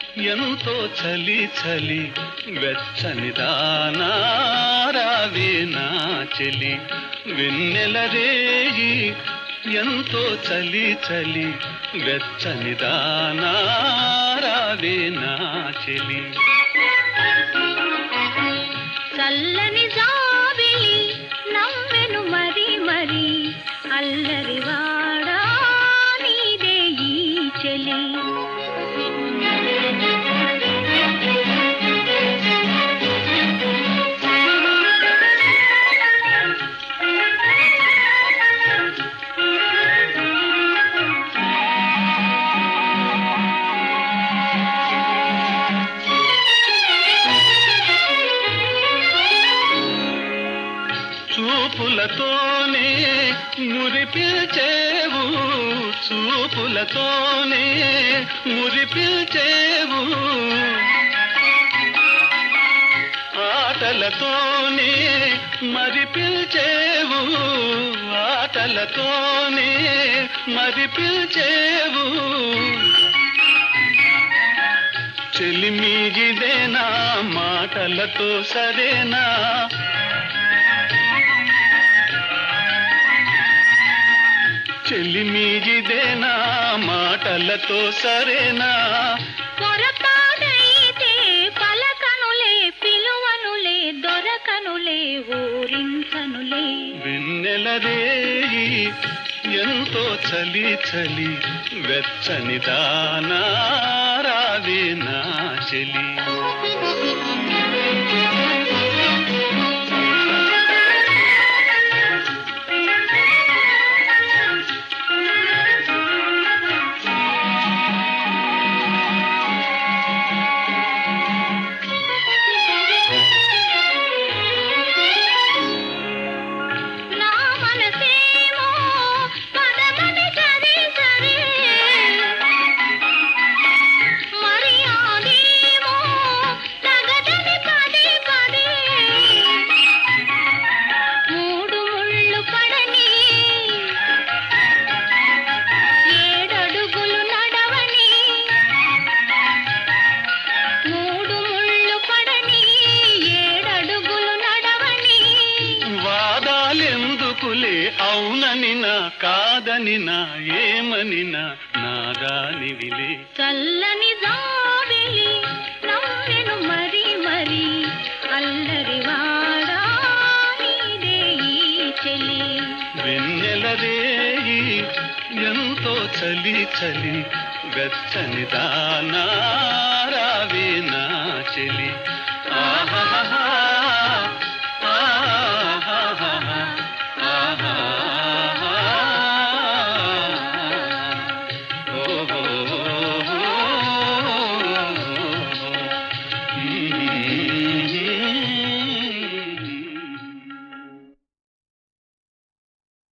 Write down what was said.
ఎంతో చలి చలి వెచ్చని దానారావే నా చెలి వెన్నెల రేయి ఎంతో చలి చలి వెచ్చని దానారావే నా చెలి చల్లని జాబిలి నవ్వెను మరి మరి అల్లరి వాడా నీదే ఈ చెలి చూపులతోనే మురిపిల్చేవు చూపులతోనే మురిపిల్చేవు ఆటలతోనే మరి పిల్చేవు ఆటలతోనే మరి పిల్చేవు చెలిమీగిదేనా మాటలతో సరేనా చెలిమీగిదేనా మాటలతో సరేనా పొరపాటైతే పలకనులే పిలువనులే దొరకనులే ఊరించనులే వెన్నెల రేయి ఎంతో చలి చలి వెచ్చని దానారావే నా చెలి నా మనసేమో పదమని సరి సరి మరి ఆదేమో తగదని పదే పదే మూడు ముళ్ళు పడని ఏడడుగులు నడవని మూడు ముళ్ళు పడని ఏడడుగులు నడవని వాదాలెందుకులే అవునని నా కాదని నా ఏమని నా నాదానివిలే చల్లని జాబిలి నవ్వెను మరి మరి అల్లరి వాడా నీదే ఈ చెలి వెన్నెల రేయి ఎంతో చలి చలి వెచ్చని దానారావే నా చెలి ఆహా